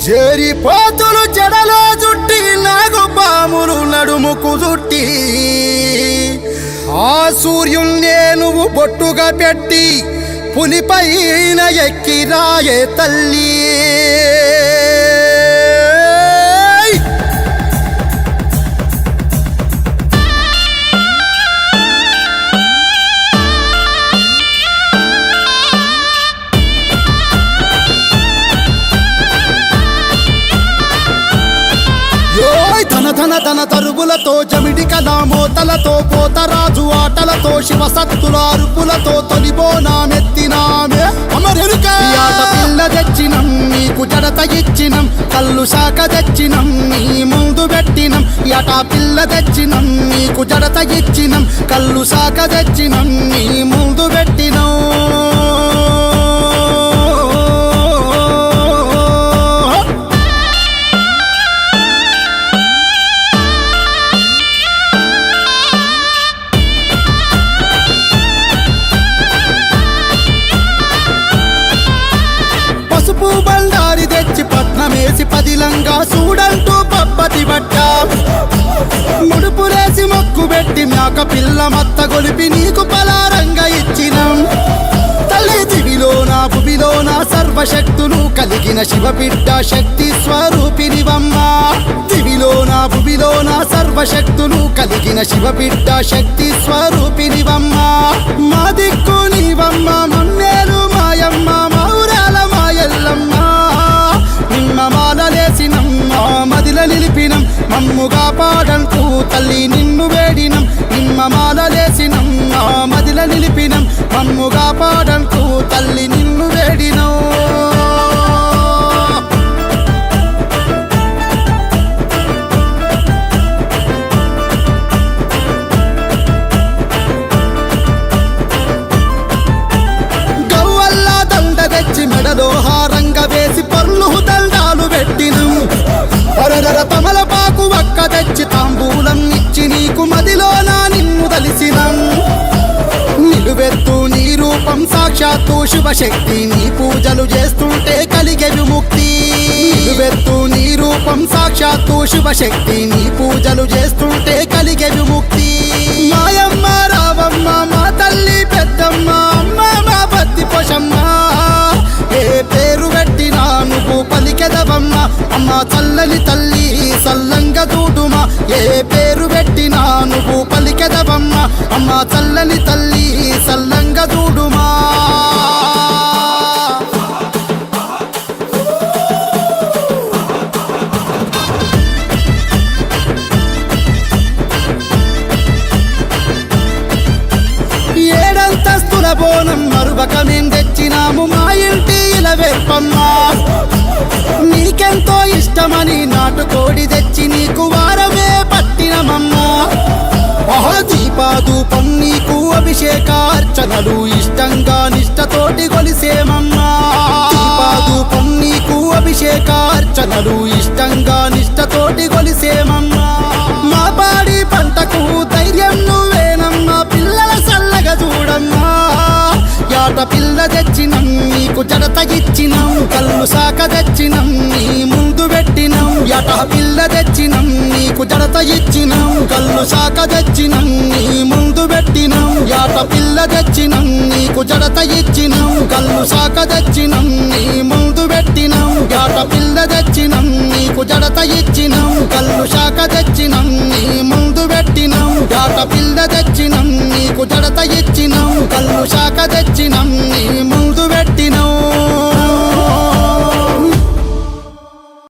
చేరి పోతులు జడలో జుట్టి నాగు పాములు నడుముకు జుట్టి ఆ సూర్యున్నే నువ్వు బొట్టుగా పెట్టి పులిపైన ఎక్కి రాయే తల్లి యోయ్ ధన ధన ధన తరువులతో జమిడి కథా మోతలతో పోతరాజు ఆటలతో శివ సత్తుల అరుపులతో తొలిబోనామెత్తినామే అమరెరుక ఈ ఆట పిల్ల తెచ్చినం నీకు జడత ఇచ్చినం కళ్ళు శాఖ తెచ్చినం నీ ముందు పెట్టినం ఈ ఆట పిల్ల తెచ్చినం నీకు జడత ఇచ్చినం కళ్ళు శాఖ తెచ్చినం నీ ముందు పెట్టినం పసుపు బండారి తెచ్చి పట్నమేసి పదిలంగా చూడంటూ పప్పతి పట్ట ముడుపులేసి మొక్కు పెట్టి మేక పిల్ల మత్త గొలిపి నీకు పలారంగా ఇచ్చినం తల్లి దివిలో నా భువిలో నా సర్వశక్తులు కలిగిన శివ బిడ్డ శక్తి స్వరూపినివమ్మ దివిలో నా భువిలో నా సర్వశక్తులు కలిగిన శివ బిడ్డ శక్తి స్వరూపినివమ్మ మా దిక్కు నీవమ్మ మన్నేరు మాయమ్మ మౌరాల మాయల్లమ్మ నిమ్మ మాలలేసినమ్మ మదిల నిలిపినం మమ్ముగా పాడంటూ తల్లి నిన్ను వేడినం నిమ్మ మాలలేసినమ్మ మదిల నిలిపినం మమ్ముగా పాడంటూ తల్లి నిన్ను వేడినం గవ్వల్లా దండ తెచ్చి మెడలో హారంగ వేసి పర్లు దండాలు పెట్టినం అరరర తమలపాకు వక్క తెచ్చి తాంబూలం ఇచ్చి నీకు మదిలో నా నిన్ను తలిసినం నిలువెత్తు నీ రూపం సాక్షాత్తు శివశక్తి నీ పూజలు చేస్తుంటే కలిగే విముక్తి నిలువెత్తు నీ రూపం సాక్షాత్తు శివశక్తి నీ పూజలు చేస్తుంటే కలిగే విముక్తి మాయమ్మ రావమ్మ మా తల్లి పెద్దమ్మ అమ్మ మా బత్తి పోషమ్మ ఏ పేరు పెట్టినా నువ్వు పలికెదవమ్మ అమ్మ చల్లని తల్లి సల్లంగ దూడుమా ఏ పేరు పెట్టినా నువ్వు పలికెదవమ్మ అమ్మ చల్లని తల్లి సల్లంగ దూడుమా ఏడంతస్తుల బోనం మరువక మేం తెచ్చినాము మా ఇంటి ఇలవేపమ్మా నీకెంతో ఇష్టమని నాటుకోడి తెచ్చి నీకు వారమే పట్టినమమ్మా దీపాధూపం నీకు అభిషేకార్చనలు ఇష్టంగా నిష్టతోటి కొలిసేమమ్మా దీపాధూపం నీకు అభిషేకార్చనలు ఇష్టంగా నిష్టతోటి కొలిసేమమ్మా మా పాడి పంటకు ధైర్యం నువ్వేనమ్మా పిల్లల సల్లగా చూడమ్మా యాట పిల్ల తెచ్చినం నీకు జడత ఇచ్చినం కళ్ళు సాక తెచ్చినం నీ ముందు పెట్టినం యాట పిల్ల తెచ్చినం నీకు జడత ఇచ్చినం కళ్ళు సాక తెచ్చినం నీ ముందు పెట్టినం యాట పిల్ల తెచ్చినం నీకు జడత ఇచ్చినం కళ్ళు సాక తెచ్చినం నీ ముందు పెట్టినం యాట పిల్ల తెచ్చినం నీకు జడత ఇచ్చినం కళ్ళు శాఖ తెచ్చినం నీ ముందు పెట్టినం యాట పిల్ల తెచ్చి